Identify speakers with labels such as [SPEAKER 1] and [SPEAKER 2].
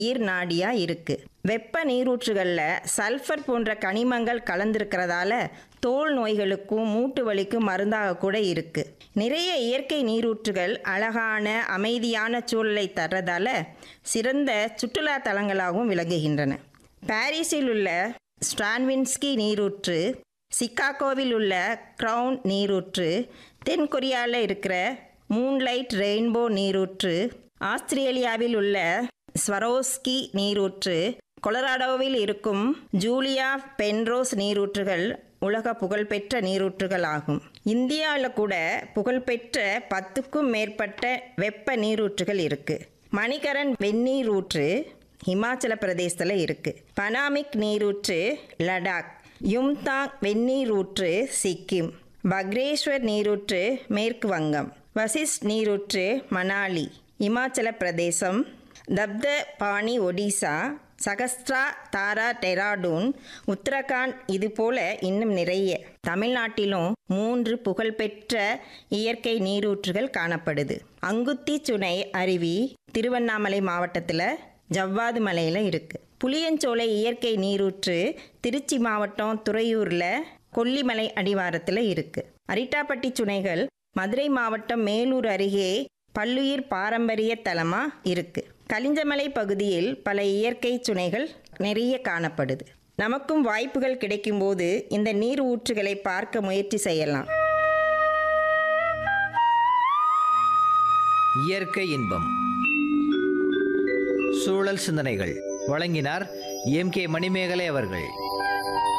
[SPEAKER 1] நீர் நாடியா இருக்கு வெப்ப நீரூற்றுகளில் சல்ஃபர் போன்ற கனிமங்கள் கலந்திருக்கிறதால தோல் நோய்களுக்கும் மூட்டு வலிக்கும் மருந்தாக கூட இருக்கு நிறைய இயற்கை நீரூற்றுகள் அழகான அமைதியான சூழலை தர்றதால சிறந்த சுற்றுலா தலங்களாகவும் விளங்குகின்றன பாரிஸில் உள்ள ஸ்ட்ரான்வின்ஸ்கி நீரூற்று சிக்காகோவில் உள்ள க்ரவுன் நீரூற்று தென் கொரியாவில் இருக்கிற மூன்லைட் ரெயின்போ நீரூற்று ஆஸ்திரேலியாவில் உள்ள ஸ்வரோஸ்கி நீரூற்று கொலராடோவில் இருக்கும் ஜூலியா பென்ரோஸ் நீரூற்றுகள் உலக புகழ்பெற்ற நீரூற்றுகள் ஆகும் இந்தியாவில் கூட புகழ்பெற்ற பத்துக்கும் மேற்பட்ட வெப்ப நீரூற்றுகள் இருக்கு மணிகரன் வெந்நீரூற்று ஹிமாச்சல பிரதேசத்தில் இருக்கு பனாமிக் நீரூற்று லடாக் யும்தாங் வெந்நீரூற்று சிக்கிம் பக்ரேஸ்வர் நீரூற்று மேற்கு வங்கம் வசிஷ்ட் நீரூற்று மணாலி இமாச்சல பிரதேசம் தப்த பாணி ஒடிசா சகஸ்ட்ரா தாரா டெராடூன் உத்தரகாண்ட் இது போல இன்னும் நிறைய தமிழ்நாட்டிலும் மூன்று புகழ்பெற்ற இயற்கை நீரூற்றுகள் காணப்படுது அங்குத்தி சுனை அருவி திருவண்ணாமலை மாவட்டத்தில் ஜவ்வாது மலையில் இருக்கு புளியஞ்சோலை இயற்கை நீரூற்று திருச்சி மாவட்டம் துறையூரில் கொல்லிமலை அடிவாரத்தில் இருக்கு அரிட்டாப்பட்டி சுனைகள் மதுரை மாவட்டம் மேலூர் அருகே பல்லுயிர் பாரம்பரிய தலமா இருக்கு கலிஞ்சமலை பகுதியில் பல இயற்கை சுனைகள் நிறைய காணப்படுது நமக்கும் வாய்ப்புகள் கிடைக்கும்போது இந்த நீர் ஊற்றுகளை பார்க்க முயற்சி செய்யலாம்
[SPEAKER 2] இயற்கை இன்பம் சூழல் சிந்தனைகள் வழங்கினார் எம் கே மணிமேகலை அவர்கள்